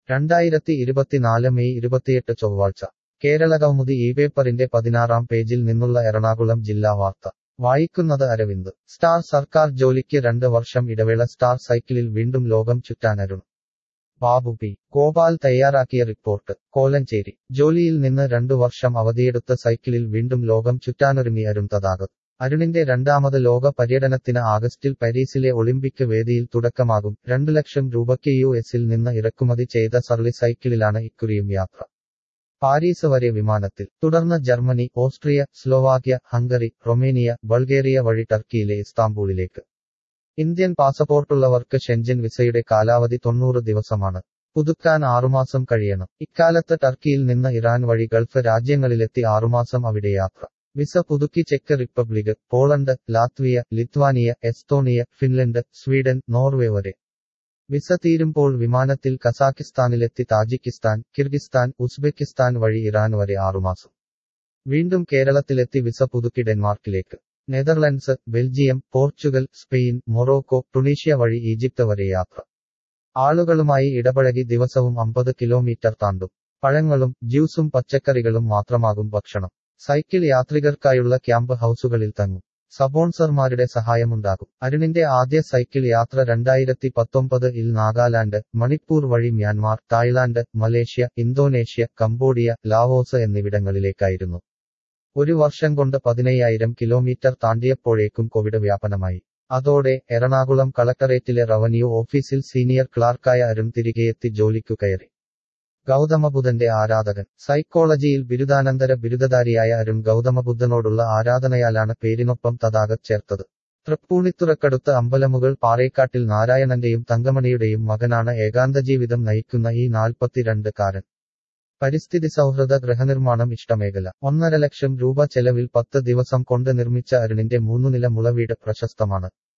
രണ്ടായിരത്തി ഇരുപത്തിനാല് മെയ് ഇരുപത്തിയെട്ട് ചൊവ്വാഴ്ച കേരള കൗമുദി ഈ പേപ്പറിന്റെ പതിനാറാം പേജിൽ നിന്നുള്ള എറണാകുളം ജില്ലാ വാർത്ത വായിക്കുന്നത് അരവിന്ദ് സ്റ്റാർ സർക്കാർ ജോലിക്ക് രണ്ട് വർഷം ഇടവേള സ്റ്റാർ സൈക്കിളിൽ വീണ്ടും ലോകം ചുറ്റാനരുൺ ബാബു പി ഗോപാൽ തയ്യാറാക്കിയ റിപ്പോർട്ട് കോലഞ്ചേരി ജോലിയിൽ നിന്ന് രണ്ടു വർഷം അവധിയെടുത്ത സൈക്കിളിൽ വീണ്ടും ലോകം ചുറ്റാനൊരുങ്ങി അരുൺ തഥാഗത് അരുണിന്റെ രണ്ടാമത് ലോക പര്യടനത്തിന് ആഗസ്റ്റിൽ പാരീസിലെ ഒളിമ്പിക് വേദിയിൽ തുടക്കമാകും രണ്ടു ലക്ഷം രൂപയ്ക്ക് യു എസിൽ നിന്ന് ഇറക്കുമതി ചെയ്ത സർലി സൈക്കിളിലാണ് ഇക്കുറിയും യാത്ര പാരീസ് വരെ വിമാനത്തിൽ തുടർന്ന് Germany Austria Slovakia Hungary Romania Bulgaria വഴി ടർക്കിയിലെ ഇസ്താംബൂളിലേക്ക് ഇന്ത്യൻ പാസപോർട്ടുള്ളവർക്ക് ഷെൻജൻ വിസയുടെ കാലാവധി തൊണ്ണൂറ് ദിവസമാണ് പുതുക്കാൻ ആറുമാസം കഴിയണം ഇക്കാലത്ത് ടർക്കിയിൽ നിന്ന് ഇറാൻ വഴി ഗൾഫ് രാജ്യങ്ങളിലെത്തി ആറുമാസം അവിടെ യാത്ര വിസ പുതുക്കി ചെക്ക് Republic Poland Latvia Lithuania Estonia Finland Sweden Norway വരെ വിസ തീരുമ്പോൾ വിമാനത്തിൽ കസാക്കിസ്ഥാനിലെത്തി താജിക്കിസ്ഥാൻ കിർഗിസ്ഥാൻ ഉസ്ബെക്കിസ്ഥാൻ വഴി ഇറാൻ വരെ ആറുമാസം വീണ്ടും കേരളത്തിലെത്തി വിസ പുതുക്കി ഡെൻമാർക്കിലേക്ക് Netherlands Belgium Portugal Spain Morocco Tunisia വഴി ഈജിപ്ത് വരെ യാത്ര ആളുകളുമായി ഇടപഴകി ദിവസവും അമ്പത് കിലോമീറ്റർ താണ്ടും പഴങ്ങളും ജ്യൂസും പച്ചക്കറികളും മാത്രമാകും ഭക്ഷണം സൈക്കിൾ യാത്രികർക്കായുള്ള ക്യാമ്പ് ഹൗസുകളിൽ തങ്ങും സബോൺസർമാരുടെ സഹായമുണ്ടാകും അരുണിന്റെ ആദ്യ സൈക്കിൾ യാത്ര രണ്ടായിരത്തി പത്തൊമ്പത് ഇൽ നാഗാലാൻഡ് മണിപ്പൂർ വഴി Myanmar Thailand Malaysia Indonesia Cambodia Laos എന്നിവിടങ്ങളിലേക്കായിരുന്നു ഒരു വർഷം കൊണ്ട് പതിനയ്യായിരം കിലോമീറ്റർ താണ്ടിയപ്പോഴേക്കും കോവിഡ് വ്യാപനമായി അതോടെ എറണാകുളം കളക്ടറേറ്റിലെ റവന്യൂ ഓഫീസിൽ സീനിയർ ക്ലാർക്കായ അരുൺ തിരികെയെത്തി ജോലിക്കു കയറി ഗൗതമബുദ്ധന്റെ ആരാധകൻ സൈക്കോളജിയിൽ ബിരുദാനന്തര ബിരുദധാരിയായ അരുൺ ഗൗതമബുദ്ധനോടുള്ള ആരാധനയാലാണ് പേരിനൊപ്പം തഥാഗത് ചേർത്തത് തൃപ്പൂണിത്തുറക്കടുത്ത് അമ്പലമുകൾ പാറേക്കാട്ടിൽ നാരായണന്റെയും തങ്കമണിയുടെയും മകനാണ് ഏകാന്തജീവിതം നയിക്കുന്ന ഈ നാൽപ്പത്തിരണ്ട് കാരൻ പരിസ്ഥിതി സൗഹൃദ ഗൃഹനിർമ്മാണം ഇഷ്ടമേഖല ഒന്നര ലക്ഷം രൂപ ചെലവിൽ പത്ത് ദിവസം കൊണ്ട് നിർമ്മിച്ച അരുണിന്റെ മൂന്നുനില മുളവീട് പ്രശസ്തമാണ്